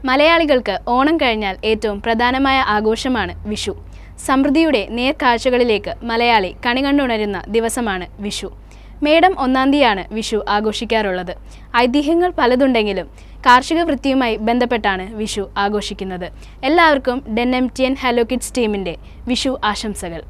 മലയാളികൾക്ക് ഓണം കഴിഞ്ഞാൽ ഏറ്റവും പ്രധാനമായ ആഘോഷമാണ് വിഷു സമൃദ്ധിയുടെ നേർക്കാഴ്ചകളിലേക്ക് മലയാളി കണി കണ്ടുണരുന്ന ദിവസമാണ് വിഷു മേടം ഒന്നാം തീയതിയാണ് വിഷു ആഘോഷിക്കാറുള്ളത് ഐതിഹ്യങ്ങൾ പലതുണ്ടെങ്കിലും കാർഷിക വൃത്തിയുമായി ബന്ധപ്പെട്ടാണ് വിഷു ആഘോഷിക്കുന്നത് എല്ലാവർക്കും ഡെൻ M T N hello kids ടീമിൻ്റെ വിഷു ആശംസകൾ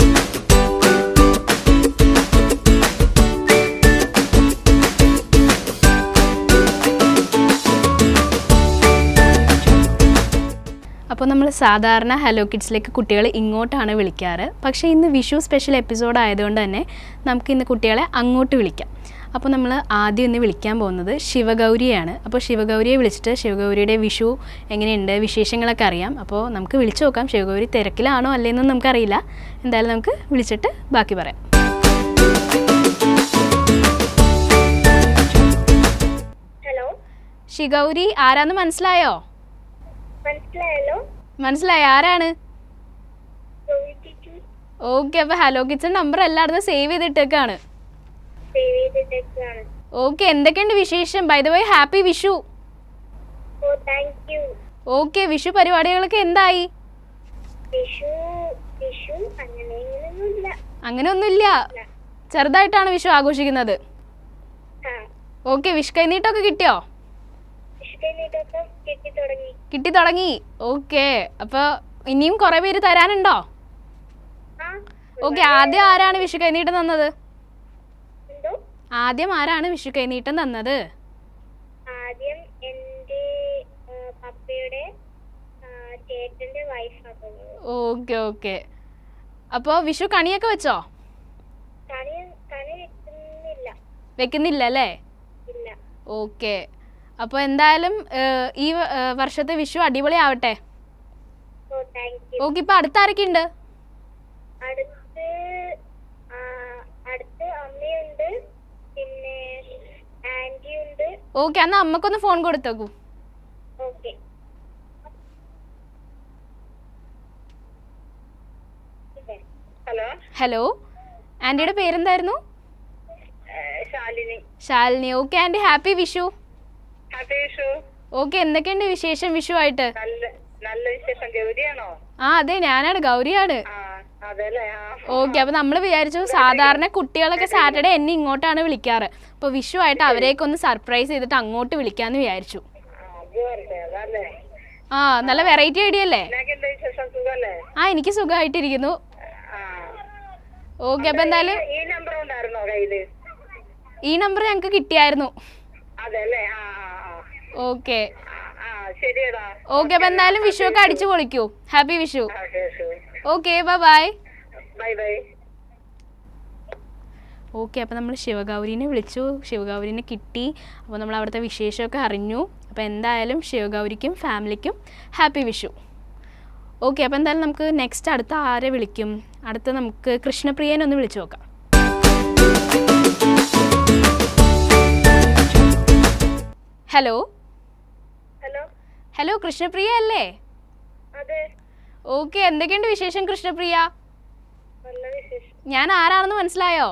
അപ്പോൾ നമ്മൾ സാധാരണ ഹലോ കിഡ്സിലേക്ക് കുട്ടികളെ ഇങ്ങോട്ടാണ് വിളിക്കാറ് പക്ഷേ ഇന്ന് വിഷു സ്പെഷ്യൽ എപ്പിസോഡ് ആയതുകൊണ്ട് തന്നെ നമുക്ക് ഇന്ന് കുട്ടികളെ അങ്ങോട്ട് വിളിക്കാം അപ്പോൾ നമ്മൾ ആദ്യം ഇന്ന് വിളിക്കാൻ പോകുന്നത് ശിവഗൗരിയാണ് അപ്പോൾ ശിവഗൗരിയെ വിളിച്ചിട്ട് ശിവഗൗരിയുടെ വിഷു എങ്ങനെയുണ്ട് വിശേഷങ്ങളൊക്കെ അറിയാം അപ്പോൾ നമുക്ക് വിളിച്ചു നോക്കാം ശിവഗൗരി തിരക്കിലാണോ അല്ലേന്നും നമുക്കറിയില്ല എന്തായാലും നമുക്ക് വിളിച്ചിട്ട് ബാക്കി പറയാം ഹലോ ശിവഗൗരി ആരാന്ന് മനസ്സിലായോ മനസ്സിലായല്ലോ മനസ്സിലായോ ആരാണ് ഗൗരി ടീച്ചർ ഓക്കെ അപ്പോൾ ഹലോ കിച്ചൺ നമ്പർ എല്ലായിടത്തും സേവ് ചെയ്തിട്ടേക്കാണ് സേവ് ചെയ്തിട്ടേക്കാണ് ഓക്കെ എന്തൊക്കെയുണ്ട് വിശേഷം by the way happy Vishu oh thank you okay Vishu പരിപാടികളൊക്കെ എന്തായി വിഷു വിഷു അങ്ങനെ ഇങ്ങനെയൊന്നുമില്ല അങ്ങനെ ഒന്നുമില്ല ചെറുതായിട്ടാണ് വിഷു ആഘോഷിക്കുന്നത് ആ ഓക്കെ വിഷു കൈനീട്ടമൊക്കെ കിട്ടിയോ ഇഷ്ടമൊക്കെ കിട്ടി തുടങ്ങി കിട്ടി തുടങ്ങി ഓക്കെ അപ്പോൾ ഇനിയും കുറേ പേര് തരാനുണ്ടോ ആ ഓക്കെ ആദ്യം ആരാണ് വിഷു കൈനീട്ടം തന്നത് എന്തോ ആദ്യം ആരാണ് വിഷു കൈനീട്ടം തന്നത് ആദ്യം എൻ്റെ ആ, പപ്പയുടെ ആ, ചേട്ടന്റെ വൈഫാണ് തന്നത് ഓക്കെ ഓക്കെ അപ്പോൾ വിഷു കണിയൊക്കെ വെച്ചോ കണി കണി വെക്കുന്നില്ല വെക്കുന്നില്ല അല്ലേ ഇല്ല ഓക്കെ അപ്പോൾ എന്തായാലും ഏഹ്, ഈ വ- ഏഹ്, വർഷത്തെ വിഷു അടിപൊളി ആവട്ടെ ഓ താങ്ക് യു ഓക്കെ ഇപ്പോൾ അടുത്ത ആരൊക്കെ ഉണ്ട് അടുത്ത് ആ, അടുത്ത് അമ്മയുണ്ട് പിന്നെ ആന്റി ഉണ്ട് ഓക്കെ എന്നാൽ അമ്മക്കൊന്ന് ഫോൺ കൊടുത്തേക്കൂ ഓക്കെ ഹലോ ഹലോ ആൻറ്റിയുടെ പേരെന്തായിരുന്നു Shalini Shalini okay aunty happy Vishu happy Vishu okay എന്തൊക്കെയുണ്ട് വിശേഷം വിഷു ആയിട്ട് നല്ല നല്ല വിശേഷം ഗൗരിയാണോ ആ അതെ ഞാനാണ് ഗൗരിയാണ് ആ അതെല്ലേ ആ ഓക്കെ അപ്പോൾ നമ്മൾ വിചാരിച്ചു സാധാരണ കുട്ടികളൊക്കെ സാറ്റർഡേ എന്നെ ഇങ്ങോട്ടാണ് വിളിക്കാറ് അപ്പോൾ വിഷു ആയിട്ട് അവരെയൊക്കെ ഒന്ന് സർപ്രൈസ് ചെയ്തിട്ട് അങ്ങോട്ട് വിളിക്കാമെന്ന് വിചാരിച്ചു അത് വരട്ടെ അതല്ലേ ആ നല്ല വെറൈറ്റി ഐഡിയ അല്ലേ നിനക്ക് എന്താ വിശേഷം സുഖല്ലേ ആ എനിക്ക് സുഖമായിട്ടിരിക്കുന്നു ആ ഓക്കെ അപ്പോൾ എന്തായാലും ഈ നമ്പർ ഉണ്ടായിരുന്നോ കയ്യില് ഈ നമ്പർ ഞങ്ങൾക്ക് കിട്ടിയായിരുന്നു അതെല്ലേ ആ ആ ആ ഓക്കെ ആ, ആ ശരിയടാ ഓക്കെ അപ്പോൾ എന്തായാലും വിഷു ഒക്കെ അടിച്ചു പൊളിക്കൂ happy Vishu happy Vishu okay bye bye bye bye okay അപ്പോൾ നമ്മൾ ശിവഗൗരീനെ വിളിച്ചു ശിവഗൗരീനെ കിട്ടി അപ്പോൾ നമ്മൾ അവിടുത്തെ വിശേഷമൊക്കെ അറിഞ്ഞു അപ്പോൾ എന്തായാലും ശിവഗൗരിക്കും ഫാമിലിക്കും ഹാപ്പി വിഷു ഓക്കെ അപ്പോൾ എന്തായാലും നമുക്ക് നെക്സ്റ്റ് അടുത്ത ആരെ വിളിക്കും അടുത്ത നമുക്ക് കൃഷ്ണപ്രിയനെ ഒന്ന് വിളിച്ചു നോക്കാം ഹലോ ഹലോ ഹലോ കൃഷ്ണപ്രിയ അല്ലേ അതെ ഓക്കെ എന്തൊക്കെയുണ്ട് വിശേഷം കൃഷ്ണപ്രിയ നല്ല വിശേഷം ഞാൻ ആരാണെന്ന് മനസ്സിലായോ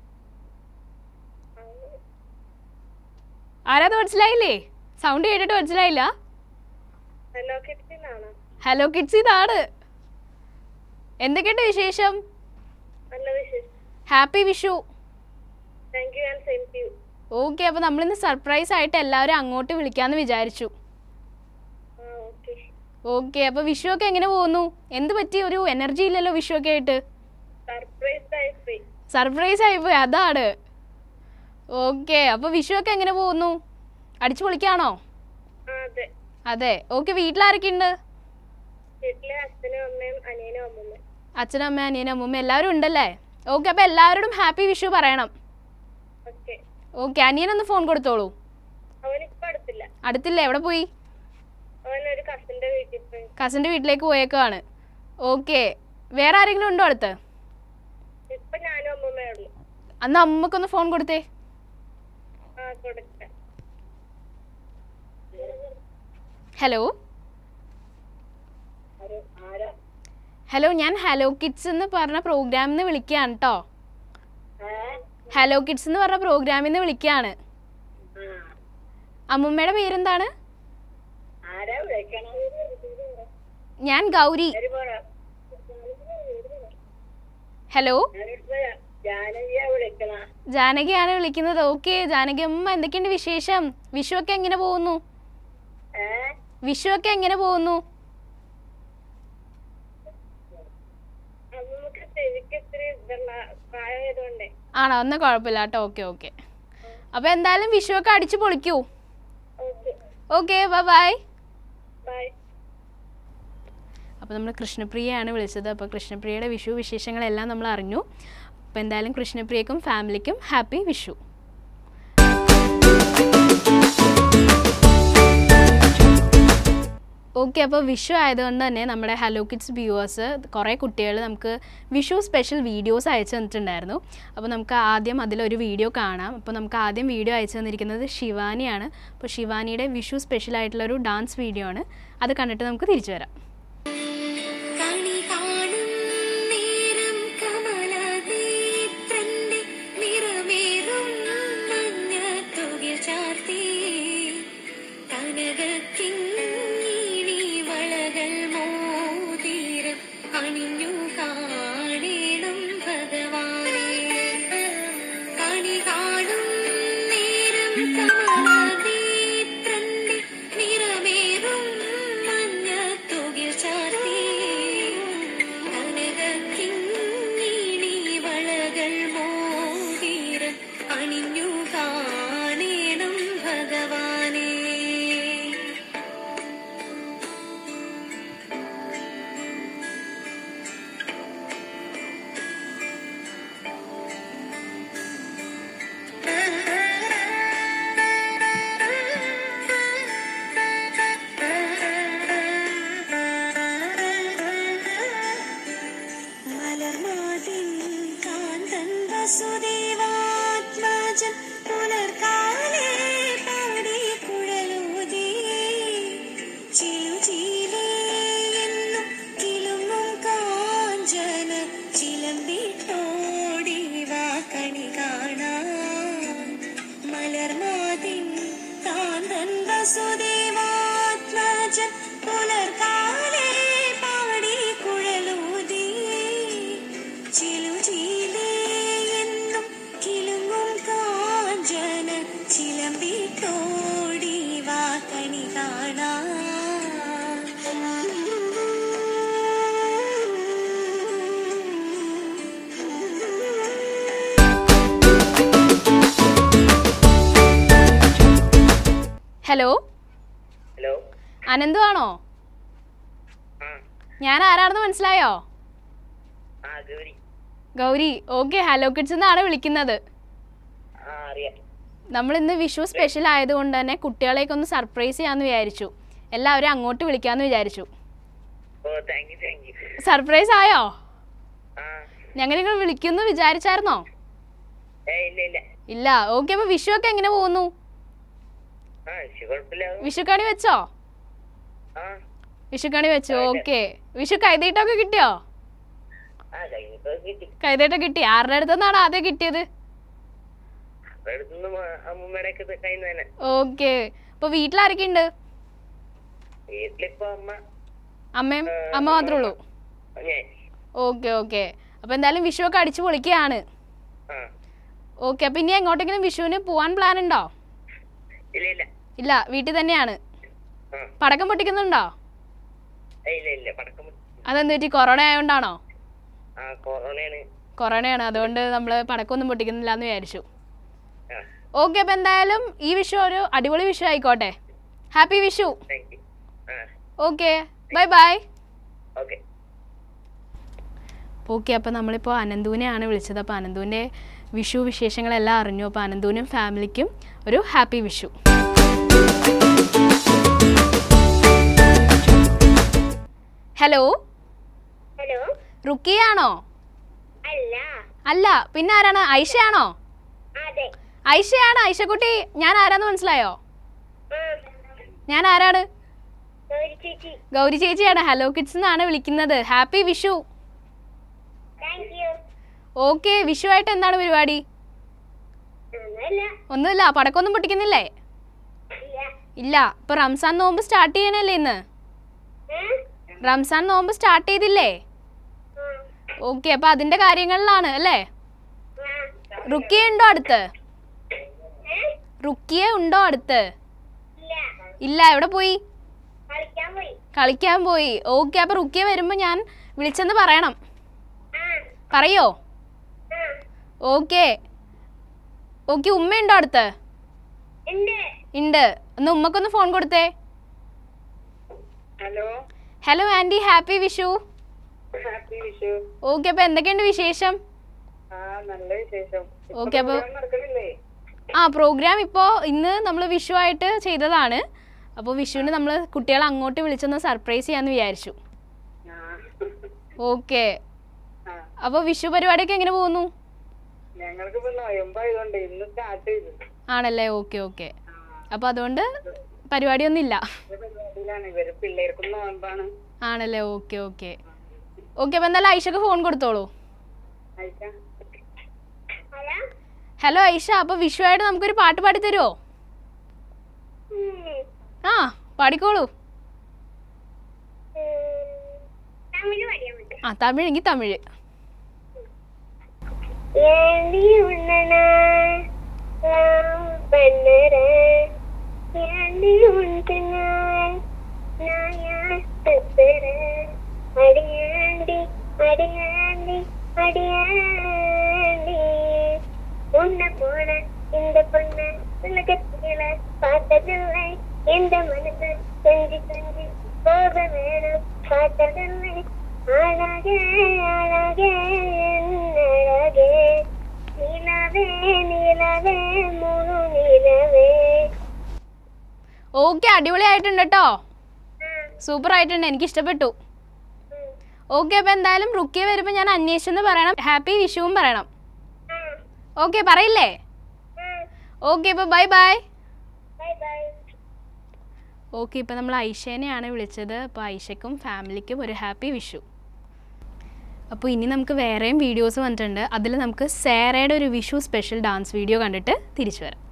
ആരാന്ന് മനസ്സിലായില്ലേ സൗണ്ട് കേട്ടിട്ട് മനസ്സിലായില്ല ഹലോ കിഡ്സിനാണോ ഹലോ കിഡ്സ് ഇതാണ് എന്തൊക്കെയുണ്ട് വിശേഷം നല്ല വിശേഷം happy Vishu thank you and same to you okay അപ്പോൾ നമ്മളിന്ന് സർപ്രൈസ് ആയിട്ട് എല്ലാവരും അങ്ങോട്ട് വിളിക്കാമെന്ന് വിചാരിച്ചു ആ ഓക്കെ ഓക്കെ അപ്പോൾ വിഷു ഒക്കെ എങ്ങനെ പോകുന്നു എന്ത് പറ്റി ഒരു എനർജി ഇല്ലല്ലോ വിഷു ഒക്കെ ആയിട്ട് സർപ്രൈസ് ആയി പോയി സർപ്രൈസ് ആയിപ്പോയി അതാണ് ഓക്കെ അപ്പോൾ വിഷു ഒക്കെ എങ്ങനെ പോകുന്നു അടിച്ചു പൊളിക്കാണോ ആ അതെ അതെ ഓക്കെ വീട്ടിലാരൊക്കെ ഉണ്ട് വീട്ടിലെ അച്ഛനും അമ്മയും അനിയനും അമ്മൂമ്മ അച്ഛനും അമ്മ അനിയനും അമ്മൂമ്മ എല്ലാവരും ഉണ്ടല്ലേ ഓക്കെ അപ്പോൾ എല്ലാവരോടും ഹാപ്പി വിഷു പറയണം ഓക്കെ ഓക്കെ അനിയനൊന്ന് ഫോൺ കൊടുത്തോളൂ അവനിപ്പോ അടുത്തില്ല അടുത്തില്ല എവിടെ പോയി അവൻ ഒരു കസിന്റെ വീട്ടിൽ പോയി കസിൻ്റെ വീട്ടിലേക്ക് പോയേക്കാണ് ഓക്കെ വേറെ ആരെങ്കിലും ഉണ്ടോ അടുത്ത് ഇപ്പൊ ഞാനും അമ്മൂമ്മയേ ഉള്ളൂ അന്ന് അമ്മക്കൊന്ന് ഫോൺ കൊടുത്തേ ആ കൊടുക്കാം ഹലോ ആരാ ഹലോ ഞാൻ ഹലോ കിഡ്സ് എന്ന് പറഞ്ഞ പ്രോഗ്രാമിൽ നിന്ന് വിളിക്കുകയാണ് കേട്ടോ ഹലോ കിഡ്സ് എന്ന് പറഞ്ഞ പ്രോഗ്രാമിൽ നിന്ന് വിളിക്കുകയാണ് അമ്മുമ്മയുടെ പേരെന്താണ് ആരാ വിളി വിളിക്കണം ഞാൻ ഗൗരി ഹലോ ജാനകിയാ വിളിക്കണ ജാനകിയാണ് വിളിക്കുന്നത് ഓക്കെ ജാനകി അമ്മ എന്തൊക്കെയുണ്ട് വിശേഷം വിഷു ഒക്കെ എങ്ങനെ പോകുന്നു ഏ വിഷു ഒക്കെ എങ്ങനെ പോകുന്നു നമുക്ക് ശരിക്കും ഇത്തിരി ഇതുള്ള പ്രായമായതുകൊണ്ടേ ആണോ ഒന്നും കുഴപ്പമില്ല കേട്ടോ ഓക്കെ ഓക്കെ അപ്പോൾ എന്തായാലും വിഷു ഒക്കെ അടിച്ചു പൊളിക്കൂ okay okay bye bye bye അപ്പോൾ നമ്മൾ കൃഷ്ണപ്രിയയാണ് വിളിച്ചത് അപ്പോൾ കൃഷ്ണപ്രിയയുടെ വിഷു വിശേഷങ്ങളെല്ലാം നമ്മൾ അറിഞ്ഞു അപ്പോൾ എന്തായാലും കൃഷ്ണപ്രിയക്കും ഫാമിലിക്കും ഹാപ്പി വിഷു ഓക്കെ അപ്പോൾ വിഷു ആയതുകൊണ്ട് തന്നെ നമ്മുടെ ഹലോ കിഡ്സ് വ്യൂവേഴ്സ് കുറേ കുട്ടികൾ നമുക്ക് വിഷു സ്പെഷ്യൽ വീഡിയോസ് അയച്ചു തന്നിട്ടുണ്ടായിരുന്നു അപ്പോൾ നമുക്ക് ആദ്യം അതിലൊരു വീഡിയോ കാണാം അപ്പോൾ നമുക്ക് ആദ്യം വീഡിയോ അയച്ചു തന്നിരിക്കുന്നത് ശിവാനിയാണ് അപ്പോൾ ശിവാനിയുടെ വിഷു സ്പെഷ്യൽ ആയിട്ടുള്ളൊരു ഡാൻസ് വീഡിയോ ആണ് അത് കണ്ടിട്ട് നമുക്ക് തിരിച്ചു വരാം കണി കാണും നേരം കമലദീപ്തന്റെ നിറമേറും മഞ്ഞത്തുകിൽ ചാർത്തി കനകക്കിങ്ങിണി വളകൾ മോതിരം അണിഞ്ഞു കാണേണം ഭഗവാനെ കണി കാണും നേരം കമലദീപ്തന്റെ നിറമേറും മഞ്ഞത്തുകിൽ ചാർത്തി കനകക്കിങ്ങിണി വളകൾ മോതിരം അണിഞ്ഞു കാണേണം ഭഗവാനെ മലർമാതിൻ കാന്തൻ വസുദേവാത്മജൻ പുലർക്കാലേ പാടി കുഴലൂതി ചിലുചീലേ എന്നും കിളുങ്ങും കാഞ്ചന ചിലമ്പിട്ടോടി വാ കണി കാണാൻ മലർമാതിൻ കാന്തൻ വസുദേവാത്മജൻ പുലർക്കാലേ പാടി കുഴലൂതി ചിലുചീലേ എന്നും കിളുങ്ങും കാഞ്ചന ചിലമ്പിട്ടോടി വാ കണി ഹലോ ഹലോ അനന്തു ആണോ ആ ഞാൻ ആരാണെന്ന് മനസ്സിലായോ ആ Gauri Gauri okay hello kids എന്നാണ് വിളിക്കുന്നത് ആ അറിയാം നമ്മൾ ഇന്ന് വിഷു സ്പെഷ്യൽ ആയതുകൊണ്ട് തന്നെ കുട്ടികളെയൊക്കെ ഒന്ന് സർപ്രൈസ് ചെയ്യാമെന്ന് വിചാരിച്ചു എല്ലാവരും അങ്ങോട്ട് വിളിക്കാമെന്ന് വിചാരിച്ചു oh thank you thank you surprise ആയോ ആ ഞങ്ങൾ നിങ്ങൾ വിളിക്കുമെന്ന് വിചാരിച്ചായിരുന്നോ ഏ ഇല്ല ഇല്ല ഇല്ല ഓക്കെ അപ്പോൾ വിഷു ഒക്കെ എങ്ങനെ പോകുന്നു ആ ശരി കുഴപ്പമില്ല വിഷുക്കണി വെച്ചോ ആ വിഷുക്കണി വെച്ചു ഓക്കെ വിഷു കൈതീട്ടൊക്കെ കിട്ടിയോ ആ കഴിഞ്ഞപ്പോ കിട്ടി കൈതീട്ടം കിട്ടി ആരുടെ അടുത്തുനിന്നാണ് ആദ്യം കിട്ടിയത് അവരുടെ അടുത്തുനിന്ന് അമ്മൂമ്മയുടെ ഒക്കെ കയ്യിൽ നിന്ന് തന്നെ ഓക്കെ അപ്പോൾ വീട്ടിലാരൊക്കെ ഉണ്ട് വീട്ടിലിപ്പോ അമ്മ അമ്മയും അമ്മ മാത്രമേ ഉള്ളൂ ഞാൻ ഓക്കെ ഓക്കെ അപ്പോൾ എന്തായാലും വിഷു ഒക്കെ അടിച്ചു പൊളിക്കുകയാണ് ആ ഓക്കെ അപ്പോൾ ഇനി എങ്ങോട്ടെങ്കിലും വിഷുവിന് പോകാൻ പ്ലാൻ ഉണ്ടോ ഇല്ല ഇല്ല ഇല്ല വീട്ടിൽ തന്നെയാണ് ആ പടക്കം പൊട്ടിക്കുന്നുണ്ടോ ഏയ് ഇല്ല ഇല്ല പടക്കം പൊട്ടി- അതെന്ത് പറ്റി കൊറോണ ആയതുകൊണ്ടാണോ ആ കൊറോണയാണ് കൊറോണയാണ് അതുകൊണ്ട് നമ്മൾ പടക്കമൊന്നും പൊട്ടിക്കുന്നില്ല എന്ന് വിചാരിച്ചു ആ ഓക്കെ അപ്പോൾ എന്തായാലും ഈ വിഷു ഒരു അടിപൊളി വിഷു ആയിക്കോട്ടെ ഹാപ്പി വിഷു താങ്ക് യു ആ okay bye bye okay okay അപ്പോൾ നമ്മളിപ്പോൾ അനന്തുവിനെയാണ് വിളിച്ചത് അപ്പോൾ അനന്തുവിൻ്റെ വിഷു വിശേഷങ്ങളെല്ലാം അറിഞ്ഞു അപ്പോൾ അനന്തുവിനും ഫാമിലിക്കും ഒരു ഹാപ്പി വിഷു ഹലോ ഹലോ റുക്കിയാണോ അല്ല അല്ല പിന്നെ ആരാണ് ഐഷയാണോ അതെ ഐഷയാണ് ഐഷക്കുട്ടി ഞാൻ ആരാന്ന് മനസ്സിലായോ ഞാൻ ആരാണ് ഗൗരി ചേച്ചി ഗൗരി ചേച്ചിയാണ് ഹലോ കിഡ്സ് എന്നാണ് വിളിക്കുന്നത് happy Vishu thank you okay Vishu ആയിട്ട് എന്താണ് പരിപാടി ഒന്നുമില്ല ഒന്നുമില്ല പടക്കമൊന്നും പൊട്ടിക്കുന്നില്ലേ ഇല്ല ഇല്ല ഇപ്പൊ റംസാൻ നോമ്പ് സ്റ്റാർട്ട് ചെയ്യണല്ലേ ഇന്ന് റംസാൻ നോമ്പ് സ്റ്റാർട്ട് ചെയ്തില്ലേ ഉം. ഓക്കെ അപ്പോൾ അതിൻ്റെ കാര്യങ്ങളിലാണ് അല്ലേ ആ. റുക്കിയ ഉണ്ടോ അടുത്ത് ഏ? റുക്കിയ ഉണ്ടോ അടുത്ത് ഇല്ല ഇല്ല എവിടെ പോയി കളിക്കാൻ പോയി കളിക്കാൻ പോയി ഓക്കെ അപ്പോൾ റുക്കിയ വരുമ്പോൾ ഞാൻ വിളിച്ചെന്ന് പറയണം ആ പറയോ ആ ഓക്കെ ഓക്കെ ഉമ്മയുണ്ടോ അടുത്ത് ഉണ്ട് ഉണ്ട് ഒന്ന് ഉമ്മക്കൊന്ന് ഫോൺ കൊടുത്തേ hello hello aunty happy Vishu happy Vishu okay അപ്പോൾ എന്തൊക്കെയുണ്ട് വിശേഷം ആ നല്ല വിശേഷം ഓക്കെ അപ്പോൾ നടക്കുന്നില്ലേ ആ പ്രോഗ്രാം ഇപ്പോൾ ഇന്ന് നമ്മൾ വിഷു ആയിട്ട് ചെയ്തതാണ് അപ്പോൾ വിഷുവിന് നമ്മൾ കുട്ടികളെ അങ്ങോട്ട് വിളിച്ചൊന്ന് സർപ്രൈസ് ചെയ്യാമെന്ന് വിചാരിച്ചു ആ ഓക്കെ ആ അപ്പോൾ വിഷു പരിപാടിയൊക്കെ എങ്ങനെ പോകുന്നു ഞങ്ങൾക്ക് ഇപ്പൊ നോയമ്പായതുകൊണ്ട് ഇന്ന് സ്റ്റാർട്ട് ചെയ്തു ആണല്ലേ ഓക്കെ ഓക്കെ ആ അപ്പോൾ അതുകൊണ്ട് പരിപാടിയൊന്നുമില്ല ഇത് പരിപാടിയിലാണ് ഇവര് പിള്ളേർക്കും നോയമ്പാണ് ആണല്ലേ ഓക്കെ ഓക്കെ ഓക്കെ അപ്പോൾ എന്തായാലും ഐഷക്ക് ഫോൺ കൊടുത്തോളൂ അയച്ചാ ഹലോ ഹലോ ഐഷ അപ്പോൾ വിഷു ആയിട്ട് നമുക്കൊരു പാട്ട് പാടി തരുമോ ആ പാടിക്കോളൂ തമിഴ് പറയാൻ പറ്റും ആ തമിഴെങ്കിൽ തമിഴ് ஏண்டி உன்னன பண்ணுற ஏண்டி உன் பின்னால் நான் யாத்துற அடியாண்டி அடியாண்டி அடியாண்டி உன்னை போன இந்த பொண்ண உலகத்தில பார்த்ததில்லை இந்த மனசு கொஞ்சி கொஞ்சி போக வேணும் பார்த்ததில்லை அழகே அழகே அழகே நிலவே நிலவே മുഴു നിലവേ ഓക്കെ അടിപൊളിയായിട്ടുണ്ട് കേട്ടോ സൂപ്പർ ആയിട്ടുണ്ട് എനിക്ക് ഇഷ്ടപ്പെട്ടു ഓക്കെ അപ്പോൾ എന്തായാലും റുക്കിയ വരുമ്പോൾ ഞാൻ അന്വേഷിച്ചെന്ന് പറയണം ഹാപ്പി വിഷുവും പറയണം ഓക്കെ പറയില്ലേ ഓക്കെ അപ്പോൾ bye bye bye bye okay ഇപ്പോൾ നമ്മൾ ഐഷേനെയാണ് വിളിച്ചത് അപ്പോൾ ഐഷയ്ക്കും ഫാമിലിക്കും ഒരു ഹാപ്പി വിഷു അപ്പോൾ ഇനി നമുക്ക് വേറെയും വീഡിയോസ് വന്നിട്ടുണ്ട് അതിൽ നമുക്ക് സേറയുടെ ഒരു വിഷു സ്പെഷ്യൽ ഡാൻസ് വീഡിയോ കണ്ടിട്ട് തിരിച്ചു വരാം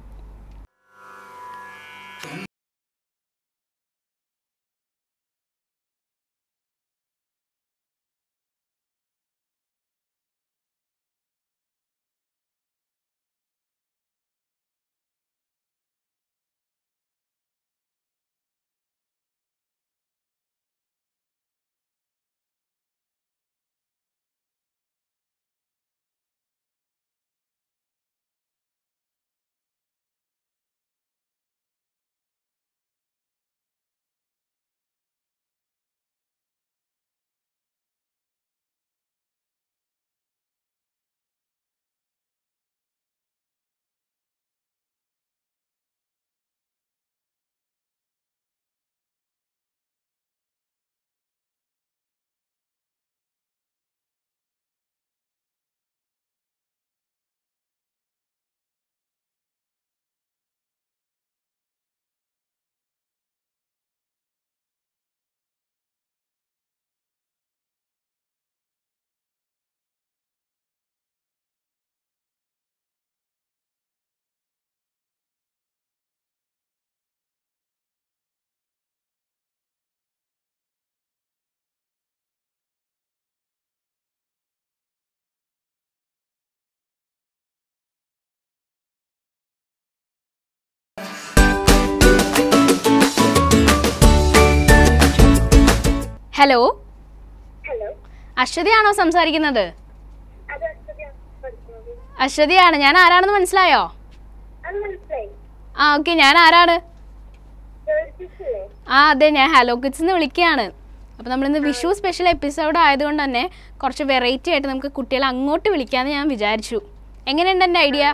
ഹലോ ഹലോ അശ്വതിയാണോ സംസാരിക്കുന്നത് അത് അശ്വതിയാണ് പഠിക്കുന്നത് അശ്വതിയാണ് ഞാൻ ആരാണെന്ന് മനസ്സിലായോ അത് മനസ്സിലായി ആ ഓക്കെ ഞാൻ ആരാണ് ജോലിച്ചില്ലേ ആ അതെ ഞാൻ ഹലോ കിഡ്സ് എന്ന് വിളിക്കുകയാണ് അപ്പോൾ നമ്മളിന്ന് വിഷു സ്പെഷ്യൽ എപ്പിസോഡ് ആയതുകൊണ്ട് തന്നെ കുറച്ച് വെറൈറ്റി ആയിട്ട് നമുക്ക് കുട്ടികളെ അങ്ങോട്ട് വിളിക്കാമെന്ന് ഞാൻ വിചാരിച്ചു എങ്ങനെയുണ്ട് എൻ്റെ ഐഡിയ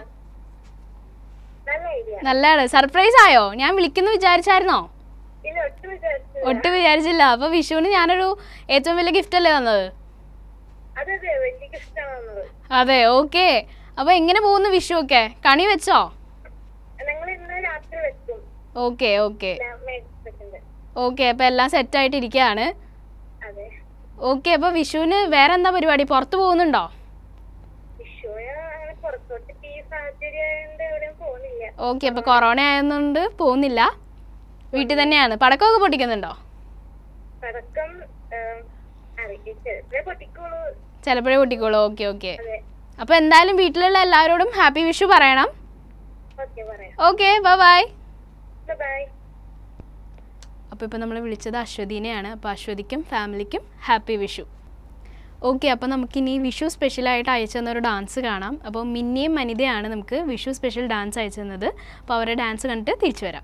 നല്ല ഐഡിയ നല്ലതാണ് സർപ്രൈസ് ആയോ ഞാൻ വിളിക്കുന്നു വിചാരിച്ചായിരുന്നോ ഇത് ഒട്ടും വിചാരിച്ചു ഒട്ടും വിചാരിച്ചില്ല അപ്പോൾ വിഷുവിന് ഞാനൊരു ഏറ്റവും വലിയ ഗിഫ്റ്റ് അല്ലേ തന്നത് അതെ അതെ വലിയ ഇഷ്ടമാണെന്നത് അതെ ഓക്കെ അപ്പോൾ എങ്ങനെ പോകുന്നു വിഷു ഒക്കെ കണി വെച്ചോ ഞങ്ങൾ ഇന്ന് രാത്രി വെക്കും ഓക്കെ ഓക്കെ മേടിച്ചിട്ടുണ്ട് ഓക്കെ അപ്പോൾ എല്ലാം സെറ്റായിട്ട് ഇരിക്കുകയാണ് അതെ ഓക്കെ അപ്പോൾ വിഷുവിന് വേറെ എന്താ പരിപാടി പുറത്ത് പോകുന്നുണ്ടോ വിഷുവിന് അങ്ങനെ പുറത്തോട്ട് ഈ സാഹചര്യം കൊണ്ട് എവിടെയും പോകുന്നില്ല ഓക്കെ അപ്പോൾ കൊറോണ ആയതുകൊണ്ട് പോകുന്നില്ല വീട്ടിൽ തന്നെയാണ് പടക്കമൊക്കെ പൊട്ടിക്കുന്നുണ്ടോ പടക്കം അറിയിക്കും ചിലപ്പോ പൊട്ടിക്കോളൂ ചിലപ്പോഴേ പൊട്ടിക്കോളൂ ഓക്കെ ഓക്കെ അതെ അപ്പോൾ എന്തായാലും വീട്ടിലുള്ള എല്ലാവരോടും ഹാപ്പി വിഷു പറയണം ഓക്കെ പറയാം ഓക്കെ ബൈ ബൈ ബൈ അപ്പോൾ ഇപ്പോൾ നമ്മൾ വിളിച്ചത് അശ്വതിനെയാണ് അപ്പോൾ അശ്വതിക്കും ഫാമിലിക്കും ഹാപ്പി വിഷു ഓക്കെ അപ്പോൾ നമുക്കിനി വിഷു സ്പെഷ്യലായിട്ട് അയച്ചു തന്ന ഒരു ഡാൻസ് കാണാം അപ്പോൾ മിന്നിയും മനിതയാണ് നമുക്ക് വിഷു സ്പെഷ്യൽ ഡാൻസ് അയച്ചു തന്നത് അപ്പോൾ അവരുടെ ഡാൻസ് കണ്ടിട്ട് തിരിച്ചു വരാം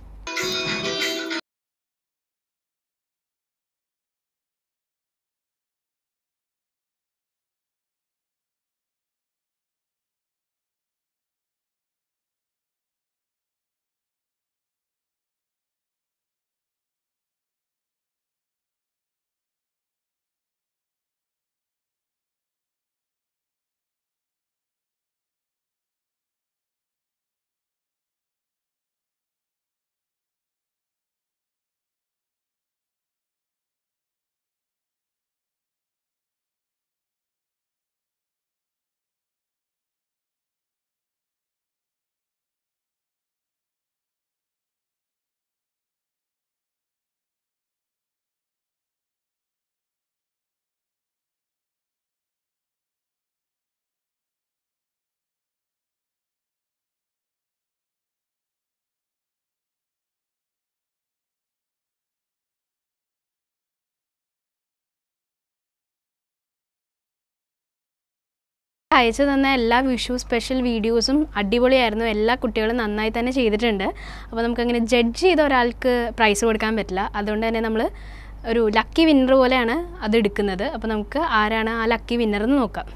അയച്ചു തന്ന എല്ലാ വിഷു സ്പെഷ്യൽ വീഡിയോസും അടിപൊളിയായിരുന്നു എല്ലാ കുട്ടികളും നന്നായി തന്നെ ചെയ്തിട്ടുണ്ട് അപ്പോൾ നമുക്കങ്ങനെ ജഡ്ജ് ചെയ്ത ഒരാൾക്ക് പ്രൈസ് കൊടുക്കാൻ പറ്റില്ല അതുകൊണ്ട് തന്നെ നമ്മൾ ഒരു ലക്കി വിന്നർ പോലെയാണ് അത് എടുക്കുന്നത് അപ്പോൾ നമുക്ക് ആരാണ് ആ ലക്കി വിന്നർ എന്ന് നോക്കാം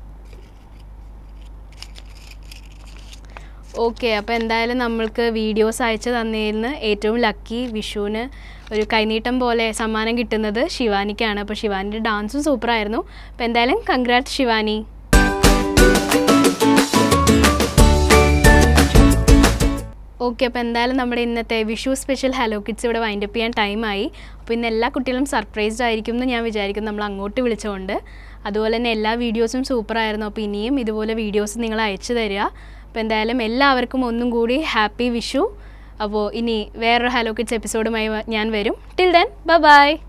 ഓക്കെ അപ്പോൾ എന്തായാലും നമ്മൾക്ക് വീഡിയോസ് അയച്ചു തന്നതിന് ഏറ്റവും ലക്കി വിഷുവിന് ഒരു കൈനീട്ടം പോലെ സമ്മാനം കിട്ടുന്നത് ശിവാനിക്കാണ് അപ്പോൾ ശിവാനിൻ്റെ ഡാൻസും സൂപ്പറായിരുന്നു അപ്പോൾ എന്തായാലും കൺഗ്രാറ്റ്സ് ശിവാനി ഓക്കെ അപ്പോൾ എന്തായാലും നമ്മുടെ ഇന്നത്തെ വിഷു സ്പെഷ്യൽ ഹലോ കിഡ്സ് ഇവിടെ വൈൻഡപ്പ് ചെയ്യാൻ ടൈമായി അപ്പോൾ ഇന്ന് എല്ലാ കുട്ടികളും സർപ്രൈസ്ഡ് ആയിരിക്കും എന്ന് ഞാൻ വിചാരിക്കുന്നു നമ്മൾ അങ്ങോട്ട് വിളിച്ചുകൊണ്ട് അതുപോലെ തന്നെ എല്ലാ വീഡിയോസും സൂപ്പറായിരുന്നു അപ്പോൾ ഇനിയും ഇതുപോലെ വീഡിയോസ് നിങ്ങൾ അയച്ചു തരിക അപ്പോൾ എന്തായാലും എല്ലാവർക്കും ഒന്നും കൂടി ഹാപ്പി വിഷു അപ്പോൾ ഇനി വേറൊരു ഹലോ കിഡ്സ് എപ്പിസോഡുമായി ഞാൻ വരും ടിൽ ദെൻ ബൈ